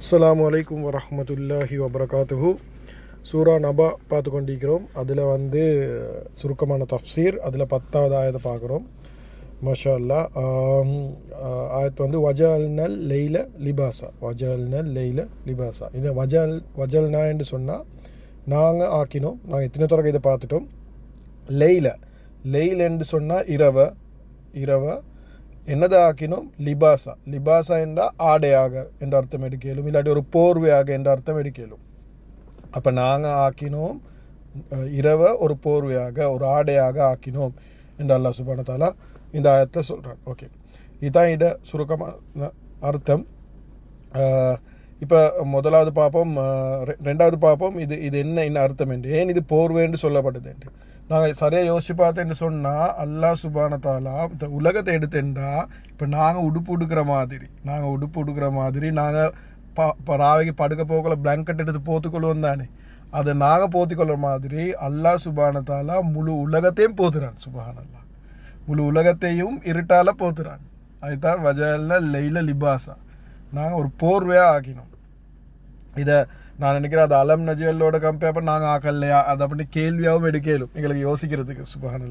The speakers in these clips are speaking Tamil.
அஸ்ஸலாமு அலைக்கும் வரஹ்மத்துல்லாஹி வபரகாத்துஹு சூரா நபா பார்த்து கொண்டிருக்கிறோம் அதில் வந்து சுருக்கமான தஃப்சீர் அதில் பத்தாவது ஆயத்தை பார்க்குறோம் மஷா அல்லா ஆம், ஆஹ், ஆயத்து வந்து வஜல்னல் லெய்ல லிபாசா வஜல்னல் லெய்ல லிபாசா இது வஜல் வஜல்னா என்று சொன்னால் நாங்கள் ஆக்கினோம் நாங்கள் எத்தனை தடவை இதை பார்த்துட்டோம் லெய்ல லெய்ல் என்று சொன்னால் இரவ இரவ என்னதை ஆக்கினோம் லிபாசா லிபாசா என்றால் ஆடையாக என்ற அர்த்தம் எடுக்கலும் இல்லாட்டி ஒரு போர்வையாக என்ற அர்த்தம் எடுக்கலும் அப்போ நாங்கள் ஆக்கினோம் அஹ், இரவை ஒரு போர்வையாக ஒரு ஆடையாக ஆக்கினோம் என்று அல்லாஹ் சுபான தாலா இந்த ஆயத்தை சொல்கிறான் ஓகே இதுதான் இதை சுருக்கமான அர்த்தம் இப்போ முதலாவது பார்ப்போம் அஹ், ரெ- ரெண்டாவது பார்ப்போம் இது இது என்ன என்ன அர்த்தம் என்று ஏன் இது போர்வை என்று சொல்லப்படுது என்று நாங்கள் சரியாக யோசிச்சு பார்த்தேன்னு சொன்னால் அல்லாஹ் சுபான தாலா இந்த உலகத்தை எடுத்தேன்டா இப்போ நாங்கள் உடுப்பு உடுக்கிற மாதிரி நாங்கள் உடுப்பு உடுக்கிற மாதிரி நாங்கள் ப இப்போ ராவைக்கு படுக்க போகல பிளாங்கெட் எடுத்து போத்துக்கொள்வோம் தானே அதை நாங்கள் போத்திக்கொள்கிற மாதிரி அல்லாஹ் சுபான தாலா முழு உலகத்தையும் போத்துறான் சுபான் அல்லாஹ் முழு உலகத்தையும் இருட்டால போத்துறான் அதுதான் வஜல்ல லெய்ல லிபாசா நாங்கள் ஒரு போர்வையாக ஆக்கினோம் இதை நான் நினைக்கிறேன் அது அலம் நஜியலோட கம்பேர் பண்ணி நாங்கள் ஆக்கலையா அதை அப்படி கேள்வியாகவும் எடுக்கலும் எங்களுக்கு யோசிக்கிறதுக்கு சுபஹான்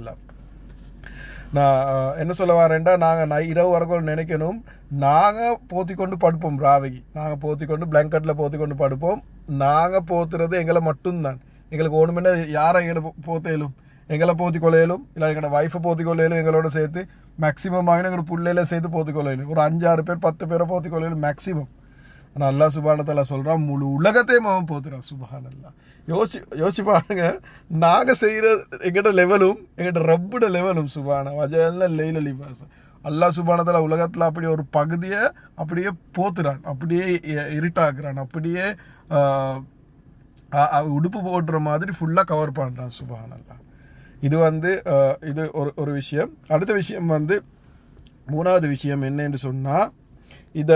நான் அஹ், என்ன சொல்ல வரேன்டா நாங்கள் நை இரவு வரைக்கும் நினைக்கணும் நாங்கள் போத்தி கொண்டு படுப்போம் ராவகி நாங்கள் போத்தி கொண்டு பிளாங்கெட்டில் போத்தி கொண்டு படுப்போம் நாங்கள் போத்துறது எங்களை மட்டும்தான் எங்களுக்கு ஒன்றுமே யாரை எங்களை போ- போத்தேலும் எங்களை போத்தி கொள்ளையிலும் இல்லை எங்களோட ஒய்ஃபை போத்தி கொள்ளையிலும் எங்களோட சேர்த்து மேக்ஸிமம் ஆகினா எங்களோட பிள்ளையில சேர்த்து போத்தி கொள்ளையிலும் ஒரு அஞ்சாறு பேர் பத்து பேரை போத்தி கொள்ளையிலும் மேக்ஸிமம் ஆனால் அல்லாஹ் சுபானத்தால சொல்கிறான் முழு உலகத்தையும் அவன் போத்துறான் சுபஹான் அல்லாஹ் யோசிச்சு யோசிச்சு பாருங்க நாங்கள் செய்கிற எங்கிட்ட லெவலும் எங்கிட்ட ரப்போட லெவலும் சுபான வஜல்ல லெய்ல லிபாஸ் அல்லாஹ் சுபானத்தால உலகத்தில் அப்படி ஒரு பகுதியை அப்படியே போத்துறான் அப்படியே இ- இருட்டாக்குறான் அப்படியே ஆஹ், அ- அ- உடுப்பு போட்டுற மாதிரி ஃபுல்லாக கவர் பண்ணுறான் சுபஹான் அல்லாஹ் இது வந்து ஆஹ், இது ஒரு ஒரு விஷயம் அடுத்த விஷயம் வந்து மூணாவது விஷயம் என்னன்னு சொன்னால் இதை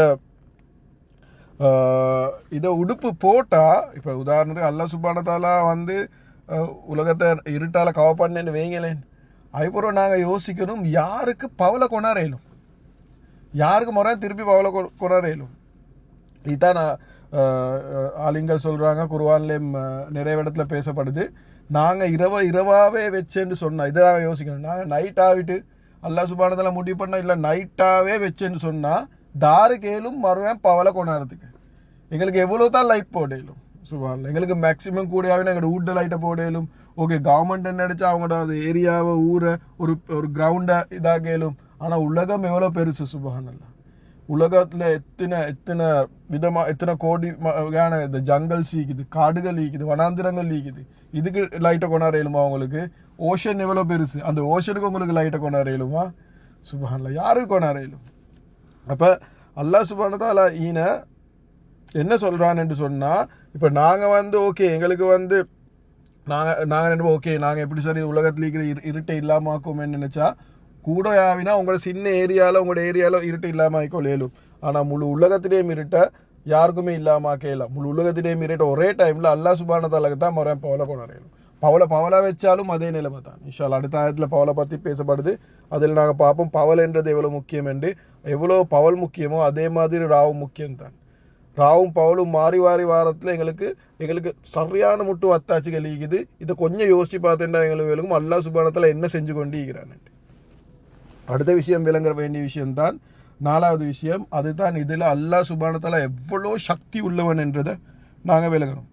ஆஹ் இதை உடுப்பு போட்டா இப்போ உதாரணத்துக்கு அல்லா சுபானத்தாலா வந்து ஆஹ் உலகத்தை இருட்டால கவ பண்ணேன்னு வைங்களேன் அதுக்கப்புறம் நாங்கள் யோசிக்கணும் யாருக்கு பவலை கொண்டாரையிலும் யாருக்கு முறை திருப்பி பவலை கொ- கொண்டாரையிலும் இதுதான் நான் ஆஹ், ஆஹ், ஆலிங்கள் சொல்கிறாங்க குருவான்லேயும் நிறைய இடத்துல பேசப்படுது நாங்கள் இரவ இரவாவே வச்சேன்னு சொன்னா இதை நாங்கள் யோசிக்கணும் நாங்கள் நைட் ஆகிட்டு அல்லாஹ் சுபானத்தில் முடிவு பண்ண இல்லை நைட்டாகவே வச்சேன்னு சொன்னால் தாரு கேளும் மறுவேன் பவலை கொண்டாடுறதுக்கு எங்களுக்கு எவ்வளோ தான் லைட் போடலும் சுபானில் எங்களுக்கு மேக்ஸிமம் கூடியாவே எங்களோட வீட்டு லைட்டை போடலும் ஓகே கவர்மெண்ட் என்ன அடிச்சா அவங்களோட அது ஏரியாவை ஊரை ஒரு ஒரு கிரவுண்டை இதாகலும் ஆனால் உலகம் எவ்வளோ பெருசு சுபஹானல்லா உலகத்தில் எத்தனை எத்தனை விதமாக எத்தனை கோடி வகையான இந்த ஜங்கல்ஸ் ஈக்குது காடுகள் ஈக்குது வனாந்திரங்கள் ஈக்குது இதுக்கு லைட்டை கொண்டாடையிலுமா உங்களுக்கு ஓஷன் எவ்வளோ பெருசு அந்த ஓஷனுக்கு உங்களுக்கு லைட்டை கொண்டாடையிலுமா சுபஹான்ல யாருக்கு கொண்டாடையிலும் அப்போ அல்லாஹ் சுபானதால ஈன என்ன சொல்கிறான் என்று சொன்னால் இப்போ நாங்கள் வந்து ஓகே எங்களுக்கு வந்து நாங்கள் நாங்கள் என்ன ஓகே நாங்கள் எப்படி சரி உலகத்தில் இருக்கிற இரு இருட்டை இல்லாமல் ஆக்குவோம்னு நினச்சா கூட ஆவினா உங்களோட சின்ன ஏரியாவில் உங்களோட ஏரியாவில் இருட்டு இல்லாமல் ஆக்கொள்ளையிலும் ஆனால் முழு உலகத்திலேயும் இருட்ட யாருக்குமே இல்லாமல் ஆக்கலாம் முழு உலகத்திலேயும் இருட்ட ஒரே டைமில் அல்லாஹ் சுபான தலக்கு தான் மரம் பவலை கொண்டாடையிலும் பவலை பவலா வச்சாலும் அதே நிலைமை தான் இன்ஷால் அடுத்த ஆயத்தில் பவலை பற்றி பேசப்படுது அதில் நாங்கள் பார்ப்போம் பவல் என்றது எவ்வளோ முக்கியம் என்று எவ்வளோ பவல் முக்கியமோ அதே மாதிரி ராவும் முக்கியம் தான் ராவும் பவுலும் மாறி மாறி வாரத்தில் எங்களுக்கு எங்களுக்கு சரியான முட்டும் அத்தாச்சி கழிக்குது இதை கொஞ்சம் யோசிச்சு பார்த்தேன்டா எங்களுக்கு விளங்கும் அல்லா சுபானத்தில் என்ன செஞ்சு கொண்டு இருக்கிறான் அடுத்த விஷயம் விளங்குற வேண்டிய விஷயம்தான் நாலாவது விஷயம் அதுதான் இதில் அல்லாஹ் சுபானத்தால எவ்வளோ சக்தி உள்ளவன் என்றதை நாங்கள் விளங்கணும்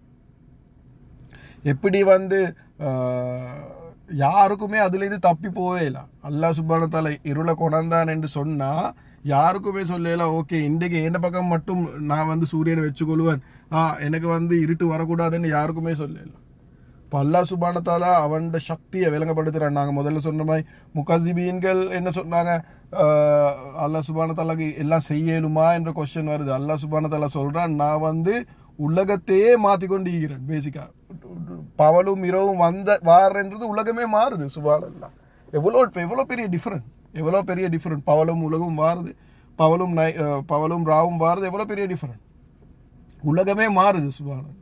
எப்படி வந்து ஆஹ், யாருக்குமே அதுலேருந்து தப்பி போவே இல்லை அல்லாஹ் சுபானத்தால இருளை கொண்டாந்தான் என்று சொன்னால் யாருக்குமே சொல்லல ஓகே இன்றைக்கு எந்த பக்கம் மட்டும் நான் வந்து சூரியனை வச்சுக்கொள்வேன் ஆ எனக்கு வந்து இருட்டு வரக்கூடாதுன்னு யாருக்குமே சொல்லல இப்போ அல்லாஹ் சுபானத்தாலா அவன் சக்தியை விளங்கப்படுத்துகிறான் நாங்கள் முதல்ல சொன்ன மாதிரி முகசிபீன்கள் என்ன சொன்னாங்க ஆஹ், அல்லாஹ் சுபானத்தாலாக்கு எல்லாம் செய்யலுமா என்ற கொஸ்டின் வருது அல்லாஹ் சுபானத்தாலா சொல்கிறான் நான் வந்து உலகத்தையே மாற்றி கொண்டு இருக்கிறேன் பேசிக்காக பவலும் இரவும் வந்த வாரன்றது உலகமே மாறுது சுபானல்லா எவ்வளோ எவ்வளோ பெரிய டிஃப்ரெண்ட் எவ்வளோ பெரிய டிஃப்ரெண்ட் பவலும் உலகம் மாறுது பவலும் நை அஹ், பவலும் ராவும் மாறுது எவ்வளோ பெரிய டிஃப்ரெண்ட் உலகமே மாறுது சுபானல்லா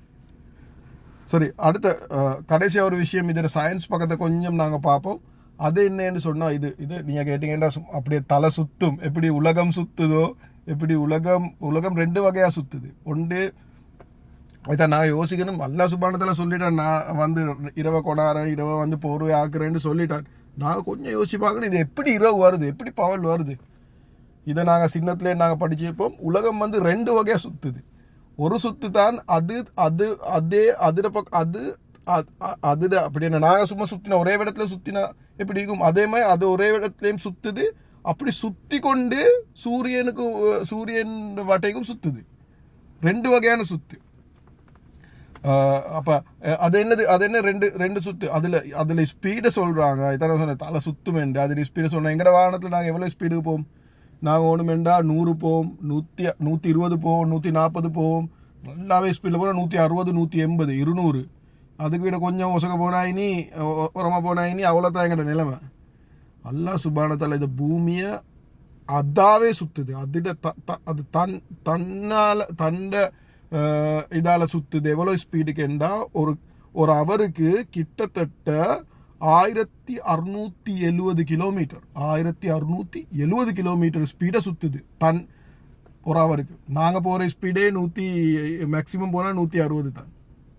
சரி அடுத்த அஹ், கடைசியா ஒரு விஷயம் இதில் சயின்ஸ் பக்கத்தை கொஞ்சம் நாங்கள் பார்ப்போம் அது என்னன்னு சொன்னால் இது இது நீங்கள் கேட்டிங்கன்னா சும்- அப்படியே தலை சுத்தும் எப்படி உலகம் சுத்துதோ எப்படி உலகம் உலகம் ரெண்டு வகையா சுத்துது ஒன்று இதை நான் யோசிக்கணும் அல்லா சுபானத்தில் சொல்லிட்டேன் நான் வந்து இரவை கொண்டாடுறேன் இரவை வந்து போர்வை ஆக்குறேன்னு சொல்லிட்டேன் நாங்கள் கொஞ்சம் யோசிச்சு பார்க்கணும் இது எப்படி இரவு வருது எப்படி பவல் வருது இதை நாங்கள் சின்னத்திலே நாங்கள் படிச்சிருப்போம் உலகம் வந்து ரெண்டு வகையாக சுத்துது ஒரு சுத்து தான் அது அது அதே அதிர பக்கம் அது அ- அ- அதுட அப்படி என்ன நாங்கள் சும்மா சுத்தின ஒரே இடத்துல சுத்தினா எப்படி இருக்கும் அதே மாதிரி அது ஒரே இடத்துலையும் சுத்துது அப்படி சுத்தி கொண்டு சூரியனுக்கு அஹ், சூரியன் வட்டைக்கும் சுத்துது ரெண்டு வகையான சுத்து ஆஹ் அப்ப அஹ் அது என்னது அது என்ன ரெண்டு ரெண்டு சுத்து அதுல அதுல ஸ்பீடை சொல்றாங்க இதான் சொன்னேன் தலை சுத்துமேண்டு அதுல ஸ்பீடை சொன்னேன் எங்கட வாகனத்துல நாங்க எவ்வளவு ஸ்பீடுக்கு போவோம் நாங்க ஒண்ணுமெண்டா நூறு போவோம் நூத்தி நூத்தி இருபது போவோம் நூத்தி நாற்பது போவோம் நல்லாவே ஸ்பீட்ல போனா நூத்தி அறுபது நூத்தி எண்பது இருநூறு அதுக்கு விட கொஞ்சம் ஒசக போனா இனி ஒ- உரமா போனா இனி அவ்வளவுதான் எங்கட நிலைமை அல்லாஹ் சுபானத்தால இந்த பூமியை அதாவே சுத்துது அதிட த- த- அது தன் தன்னால தண்ட அஹ், இதால சுத்துது எவ்வளவு ஸ்பீடுக்கு என்றா ஒரு ஒரு அவருக்கு கிட்டத்தட்ட ஆயிரத்தி அறுநூத்தி எழுவது கிலோமீட்டர் ஆயிரத்தி அறுநூத்தி எழுவது கிலோமீட்டர் ஸ்பீடை சுத்துது தன் ஒரு அவருக்கு நாங்க போற ஸ்பீடே நூத்தி மேக்சிமம் போனா நூத்தி அறுபது தான்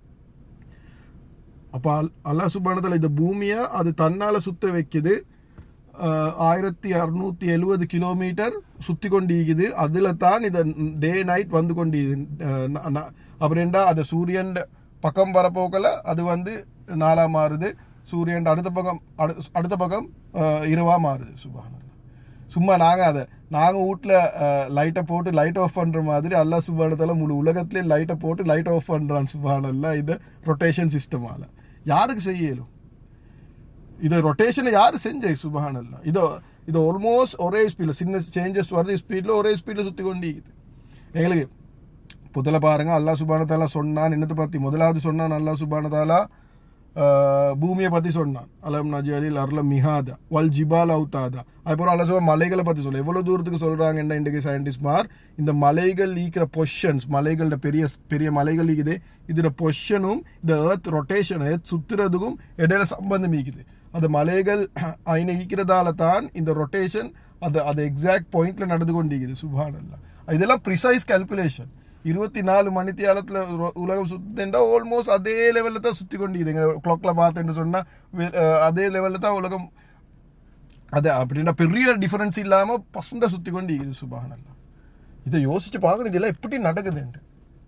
அப்ப அல்- அல்லாஹ் சுபானத்துல இந்த பூமியை அது தன்னால சுத்த வைக்குது அஹ், ஆயிரத்தி அறுநூத்தி எழுவது கிலோமீட்டர் சுத்தி கொண்டிருக்குது அதுல தான் இந்த டே நைட் வந்து கொண்டிருக்குது அப்படின்டா அது சூரியன் பக்கம் வரப்போக்கல அது வந்து நாளா மாறுது சூரியன் அடுத்த பக்கம் அடு- அடுத்த பக்கம் அஹ், இரவா மாறுது சுபானல்லா சும்மா நாங்க அதை நாங்க வீட்ல லைட்டை போட்டு லைட் ஆஃப் பண்ற மாதிரி அல்லாஹ் சுபானத்தால முழு உலகத்திலே லைட்டை போட்டு லைட் ஆஃப் பண்றான் சுபானல்லா இது ரொட்டேஷன் சிஸ்டமால யாருக்கு செய்ய இயலும் இது ரொட்டேஷனை யாரு செஞ்ச சுபஹானல்லா இது இது ஆல்மோஸ்ட் ஒரே ஸ்பீட்ல சின்ன சேஞ்சஸ் வருது ஸ்பீட்ல ஒரே ஸ்பீட்ல சுத்தி கொண்டிருக்குது எங்களுக்கு புதல பாருங்க அல்லாஹ் சுபானதாலா சொன்னான் என்னத்தை பத்தி முதலாவது சொன்னான் அல்லாஹ் சுபானதாலா பூமியை பத்தி சொன்னான் அலம் நஜரில் அர்ல மிஹாதா வல் ஜிபால் அவுத்தாதா அதுக்கப்புறம் அல்லா சொல்ல மலைகளை பத்தி சொல்ல எவ்வளவு தூரத்துக்கு சொல்றாங்க என்ன இன்றைக்கு சயின்டிஸ்ட் மார் இந்த மலைகள் ஈக்கிற பொஷன்ஸ் மலைகளோட பெரிய பெரிய மலைகள் ஈக்குது இதோட பொஷனும் இந்த ஏர்த் ரொட்டேஷன் ஏர்த் சுத்துறதுக்கும் இடையில சம்பந்தம் ஈக்குது அந்த மலைகள் ஐன ஈக்கிறதால தான் இந்த ரொட்டேஷன் அது அது எக்ஸாக்ட் பாயிண்ட்ல நடந்து கொண்டிருக்குது சுபானல்லா இதெல்லாம் ப்ரிசைஸ் கால்குலேஷன் இருபத்தி நாலு மணித்தியாலத்துல உ- உலகம் சுத்துண்டா ஆல்மோஸ்ட் அதே லெவல்ல தான் சுத்தி கொண்டிருக்குதுங்க கிளாக்ல பார்த்தேன்னு சொன்னா வே- அஹ் அதே லெவல்ல தான் உலகம் அது அப்படின்னா பெரிய டிஃபரன்ஸ் இல்லாம பசங்க சுத்தி கொண்டிருக்குது சுபானல்லா இதை யோசிச்சு பார்க்கணும் இதெல்லாம் எப்படி நடக்குதுன்ட்டு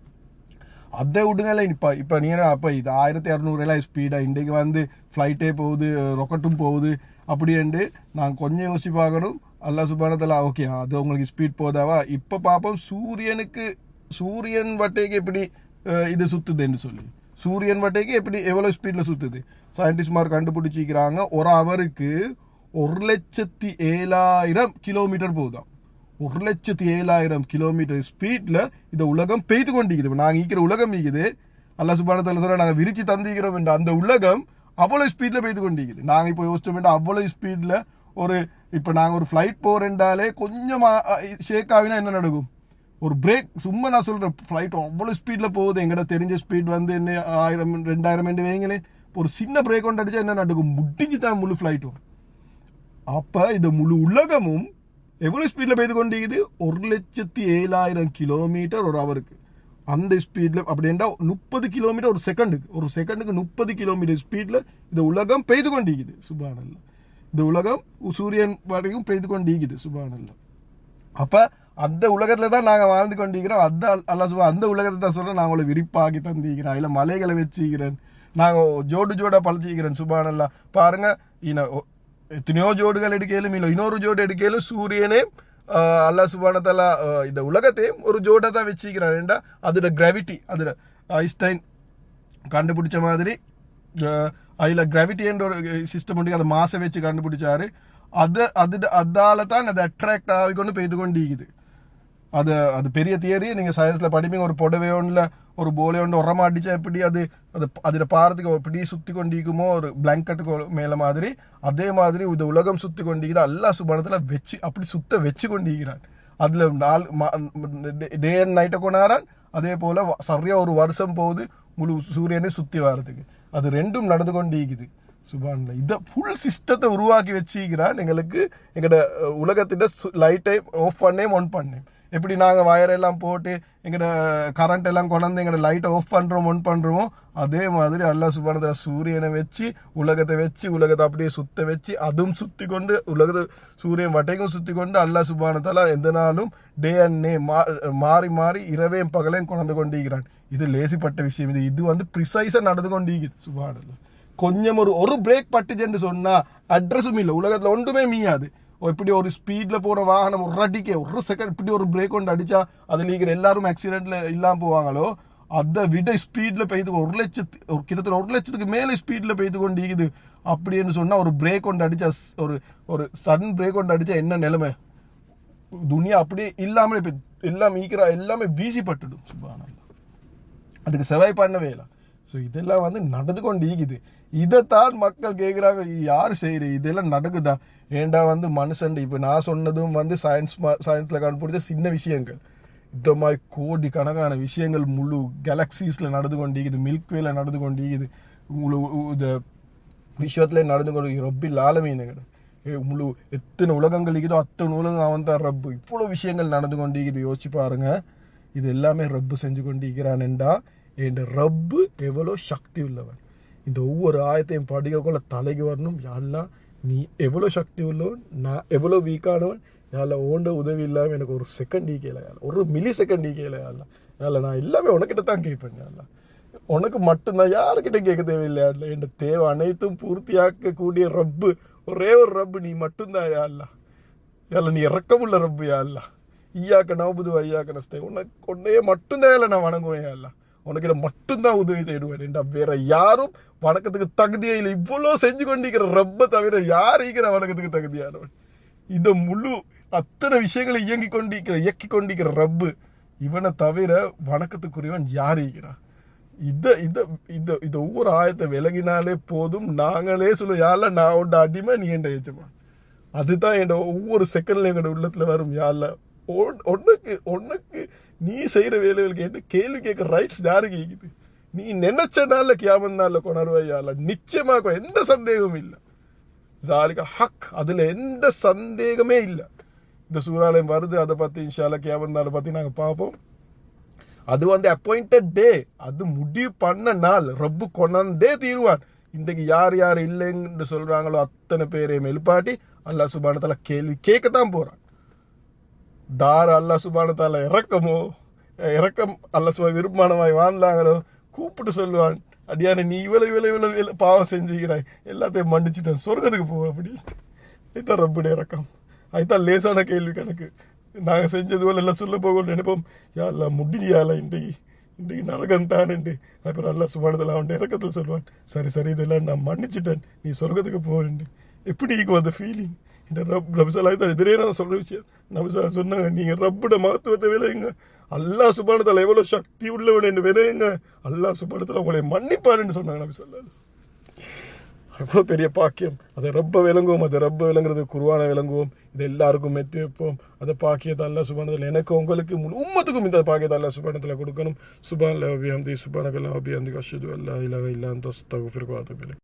அதை விடுங்களே இப்ப இப்ப நீ என்ன அப்ப இது ஆயிரத்தி இரநூறு எல்லாம் ஸ்பீடா இன்றைக்கு வந்து ஃப்ளைட்டே போகுது ரொக்கெட்டும் போகுது அப்படின்ட்டு நான் கொஞ்சம் யோசிச்சு பார்க்கணும் அல்லா சுபானத்தில் ஓகே அது உங்களுக்கு ஸ்பீட் போதாவா இப்ப பார்ப்போம் சூரியனுக்கு சூரியன் வட்டைக்கு எப்படி அஹ், இது சுத்துதுன்னு சொல்லி சூரியன் வட்டைக்கு எப்படி எவ்வளவு ஸ்பீட்ல சுத்துது சயின்டிஸ்ட்மார் கண்டுபிடிச்சிக்கிறாங்க ஒரு அவருக்கு ஒரு லட்சத்தி ஏழாயிரம் கிலோமீட்டர் போகுதாம் ஒரு லட்சத்தி ஏழாயிரம் கிலோமீட்டர் ஸ்பீட்ல இந்த உலகம் பெய்து கொண்டிருக்குது இப்ப நாங்க இருக்கிற உலகம் இருக்குது அல்லா சுபானத்தில் சொல்ற நாங்க விரிச்சு தந்திக்கிறோம் என்ற அந்த உலகம் அவ்வளவு ஸ்பீட்ல பெய்து கொண்டிருக்குது நாங்க இப்போ யோசிச்சோம் என்றா அவ்வளவு ஸ்பீட்ல ஒரு இப்ப நாங்க ஒரு ஃபிளைட் போறேன்டாலே கொஞ்சம் ஷேக் ஆகினா என்ன நடக்கும் ஒரு பிரேக் சும்மா நான் சொல்றேன் ஃபிளைட் அவ்வளவு ஸ்பீட்ல போகுது எங்கட தெரிஞ்ச ஸ்பீட் வந்து என்ன ஆயிரம் ரெண்டாயிரம் என்று வைங்களேன் ஒரு சின்ன பிரேக் கொண்டு அடிச்சா என்ன நடக்கும் முடிஞ்சு தான் முழு ஃபிளைட்டும் அப்ப இந்த முழு உலகமும் எவ்வளவு ஸ்பீட்ல பெய்து கொண்டிருக்குது ஒரு லட்சத்தி ஏழாயிரம் கிலோமீட்டர் ஒரு அவருக்கு அந்த ஸ்பீட்ல அப்படின்னா முப்பது கிலோமீட்டர் ஒரு செகண்டுக்கு ஒரு செகண்டுக்கு முப்பது கிலோமீட்டர் ஸ்பீட்ல இந்த உலகம் பெய்து கொண்டிருக்குது சுபானல்ல இந்த உலகம் சூரியன் வரைக்கும் பெய்து கொண்டிருக்குது சுபானல்ல அப்ப அந்த உலகத்துல தான் நாங்க வாழ்ந்து கொண்டிருக்கிறோம் அந்த அல்லா சுபா அந்த உலகத்தை தான் சொல்றேன் நான் உங்களை விரிப்பாக்கி தந்திக்கிறேன் இல்ல மலைகளை வச்சுக்கிறேன் நாங்க ஜோடு ஜோடா பழச்சிக்கிறேன் சுபானல்லா பாருங்க இன எத்தனையோ ஜோடுகள் எடுக்கலும் இல்லை இன்னொரு ஜோடு எடுக்கலும் சூரியனே ஆஹ், அல்லாஹ் சுபானத்தாலா இந்த உலகத்தையும் ஒரு ஜோடா தான் வச்சுக்கிறான் ஏண்டா அதோட கிராவிட்டி அதோட ஐஸ்டைன் கண்டுபிடிச்ச மாதிரி அஹ், அதுல கிராவிட்டின்ற ஒரு சிஸ்டம் உண்டு அதை மாச வச்சு கண்டுபிடிச்சாரு அது அது அதால தான் அது அட்ராக்ட் ஆகிக்கொண்டு பெய்து கொண்டிருக்குது அது அது பெரிய தியரி நீங்க சயின்ஸ்ல படிப்பீங்க ஒரு புடவையோன்ல ஒரு போலையோண்டு உரமா அடிச்சா எப்படி அது அது அதுல பாரத்துக்கு எப்படி சுத்தி கொண்டிருக்குமோ ஒரு பிளாங்கெட்டுக்கு மேல மாதிரி அதே மாதிரி இந்த உலகம் சுத்தி கொண்டிருக்கிற எல்லா சுபானத்துல வச்சு அப்படி சுத்த வச்சு கொண்டிருக்கிறான் அதுல நாள் டே அண்ட் நைட்டை கொண்டாரான் அதே போல வ- சரியா ஒரு வருஷம் போகுது முழு சூரியனை சுத்தி வர்றதுக்கு அது ரெண்டும் நடந்து கொண்டிருக்குது சுபான்ல இத ஃபுல் சிஸ்டத்தை உருவாக்கி வச்சிக்கிறான் எங்களுக்கு எங்கட அஹ், உலகத்திட்ட லைட்டை ஆஃப் பண்ணேன் ஒன் பண்ணேன் எப்படி நாங்கள் வயரெல்லாம் போட்டு எங்களோட கரண்ட் எல்லாம் கொண்டாந்து எங்களோட லைட்டை ஆஃப் பண்ணுறோம் ஒன் பண்ணுறோமோ அதே மாதிரி அல்லாஹ் சுபானத்தில் சூரியனை வச்சு உலகத்தை வச்சு உலகத்தை அப்படியே சுத்த வச்சு அதுவும் சுத்தி கொண்டு உலகத்தை சூரியன் வட்டைக்கும் சுத்தி கொண்டு அல்லாஹ் சுபானத்தால எந்த நாளும் டே அண்ட் நே மாறி மாறி இரவையும் பகலையும் கொண்டு கொண்டிருக்கிறான் இது லேசிப்பட்ட விஷயம் இது இது வந்து ப்ரிசைஸாக நடந்து கொண்டிருக்குது சுபானல்ல கொஞ்சம் ஒரு ஒரு பிரேக் பட்டுச்சுன்னு சொன்னா அட்ரஸும் இல்லை உலகத்துல ஒன்றுமே மீயாது ஓ, இப்படி ஒரு ஸ்பீட்ல போற வாகனம் ஒரு அடிக்க ஒரு செகண்ட் இப்படி ஒரு பிரேக் கொண்டு அடிச்சா அதுல இருக்கிற எல்லாரும் ஆக்சிடென்ட்ல இல்லாம போவாங்களோ அதை விட ஸ்பீட்ல பெய்து ஒரு லட்சத்து ஒரு கிட்டத்தட்ட ஒரு லட்சத்துக்கு மேல ஸ்பீட்ல பெய்து கொண்டு இருக்குது அப்படின்னு சொன்னா ஒரு பிரேக் கொண்டு அடிச்சா ஸ்- ஒரு ஒரு சடன் பிரேக் கொண்டு அடிச்சா என்ன நிலைமை துனியா அப்படியே இல்லாமலே இப்ப எல்லாம் ஈக்கிற எல்லாமே வீசிப்பட்டுடும் சுபானல்லா அதுக்கு செவாய் பண்ணவே இல்லை ஸோ இதெல்லாம் வந்து நடந்து கொண்டு ஈக்குது இதைத்தான் மக்கள் கேட்குறாங்க யார் செய்யுது இதெல்லாம் நடக்குதா ஏண்டா வந்து மனுஷன் இப்போ நான் சொன்னதும் வந்து சயின்ஸ் சயின்ஸில் கண்டுபிடிச்ச சின்ன விஷயங்கள் இந்த மாதிரி கோடி கணக்கான விஷயங்கள் முழு கேலக்சிஸில் நடந்து கொண்டிருக்குது மில்க்வேல நடந்து கொண்டிருக்குது முழு இந்த விஸ்வத்துல நடந்து கொண்டு ரப்பில் ஆலமீனுங்க முழு எத்தனை உலகங்கள் இருக்குதோ அத்தனை உலகம் அவன் தான் ரப்பு இவ்வளோ விஷயங்கள் நடந்து கொண்டிருக்குது யோசிச்சு பாருங்க இது எல்லாமே ரப்பு செஞ்சு கொண்டிருக்கிறான்டா என் ரப்பு எவ்வளோ சக்தி உள்ளவன் இந்த ஒவ்வொரு ஆயத்தையும் படிக்கக்குள்ள தலைக்கு வரணும் யாரெல்லாம் நீ எவ்வளோ சக்தி உள்ளவன் நான் எவ்வளோ வீக்கானவன் யாரில் ஓண்ட உதவி இல்லாமல் எனக்கு ஒரு செகண்ட் ஈக்கல யாரில் ஒரு மில்லி செகண்ட் ஈக்கல யாரில் யாரில் நான் எல்லாமே உனக்கிட்ட தான் கேட்பேன் யாரில் உனக்கு மட்டும் நான் யாருக்கிட்ட கேட்க தேவையில்லை யாரில் என் தேவை அனைத்தும் பூர்த்தியாக்க கூடிய ரப்பு ஒரே ஒரு ரப்பு நீ மட்டும்தான் யாரில் யாரில் நீ இறக்கமுள்ள ரப்பு யாரில் ஈயாக்க நவபுது ஐயாக்க நஸ்தை உனக்கு உன்னையே மட்டும்தான் யாரில் நான் வணங்குவேன் யாரில் உனக்கு நான் மட்டும்தான் உதவி தேடுவேன் என்றா வேற யாரும் வணக்கத்துக்கு தகுதியே இல்லை இவ்வளோ செஞ்சு கொண்டிருக்கிற ரப்பை தவிர யார் ஈக்கிற வணக்கத்துக்கு தகுதியானவன் இந்த முழு அத்தனை விஷயங்களை இயங்கி கொண்டிருக்கிற இயக்கி கொண்டிருக்கிற ரப்பு இவனை தவிர வணக்கத்துக்குரியவன் யார் ஈக்கிறான் இத இத இந்த இந்த ஒவ்வொரு ஆயத்தை விலகினாலே போதும் நாங்களே சொல்ல யாரில் நான் உண்ட அடிமை நீ என் ஏச்சமா அதுதான் என் ஒவ்வொரு செகண்ட்ல எங்களோட உள்ளத்துல வரும் யாரில் உனக்கு உனக்கு நீ செய்யற வேலைகளுக்கு என்ன கேள்வி கேட்க ரைட்ஸ் யாரு கேக்குது நீ நினைச்ச நாள்ல கியாமன் நாள்ல கொணர்வையால நிச்சயமா கொ- எந்த சந்தேகமும் இல்லை ஜாலிகா ஹக் அதுல எந்த சந்தேகமே இல்லை இந்த சூறாலயம் வருது அதை பத்தி இன்ஷால்லா கியாமன் நாளை பத்தி நாங்க பார்ப்போம் அது வந்து அப்பாயிண்டட் டே அது முடிவு பண்ண நாள் ரப்பு கொண்டாந்தே தீருவான் இன்றைக்கு யார் யார் இல்லைன்னு சொல்றாங்களோ அத்தனை பேரையும் எழுப்பாட்டி அல்லாஹ் சுபானத்தால கேள்வி கேட்கத்தான் போறான் தார அல்லாஹ் சுபானத்தால இறக்கமோ இறக்கம் அல்லாஹ் சுபா விருப்பமானவாய் வாழ்ந்தாங்களோ கூப்பிட்டு சொல்லுவான் அடியான நீ இவ்வளவு இவ்வளவு இவ்வளவு இவ்வளவு பாவம் செஞ்சுக்கிறாய் எல்லாத்தையும் மன்னிச்சுட்டேன் சொர்க்கத்துக்கு போ அப்படி இதுதான் ரப்புடைய இறக்கம் அதுதான் லேசான கேள்வி கணக்கு நாங்க செஞ்சது போல எல்லாம் சொல்ல போகணும் நினைப்போம் யாரெல்லாம் முடியால இன்றைக்கு இன்றைக்கு நரகம் தானேன்ட்டு அப்புறம் அல்லா சுபானத்தில் அவன் இறக்கத்தில் சொல்லுவான் சரி சரி இதெல்லாம் நான் மன்னிச்சிட்டேன் நீ சொர்க்கத்துக்கு போவேன் எப்படி இருக்கும் அந்த ஃபீலிங் இந்த ரப் ரபிசலா தான் எதிரே நான் சொல்ற விஷயம் நபிசலா சொன்னாங்க நீங்க ரப்போட மகத்துவத்தை விளையுங்க அல்லாஹ் சுபானத்தில் எவ்வளவு சக்தி உள்ளவன் என்று விளையுங்க அல்லாஹ் சுபானத்தில் உங்களை மன்னிப்பாருன்னு சொன்னாங்க நபிசல்லா எவ்வளோ பெரிய பாக்கியம் அதை ரப்ப விளங்குவோம் அதை ரப்ப விளங்குறது குருவான விளங்குவோம் இது எல்லாருக்கும் மெத்தி வைப்போம் அதை பாக்கியத்தை அல்ல சுபானத்தில் எனக்கு உங்களுக்கு முழு உம்மத்துக்கும் இந்த பாக்கியத்தை அல்ல சுபானத்தில் கொடுக்கணும் சுபான் அபியாந்தி சுபானகல்லா அபியாந்தி அஷது அல்லா இலக இல்லாந்த தகுஃபிற்கு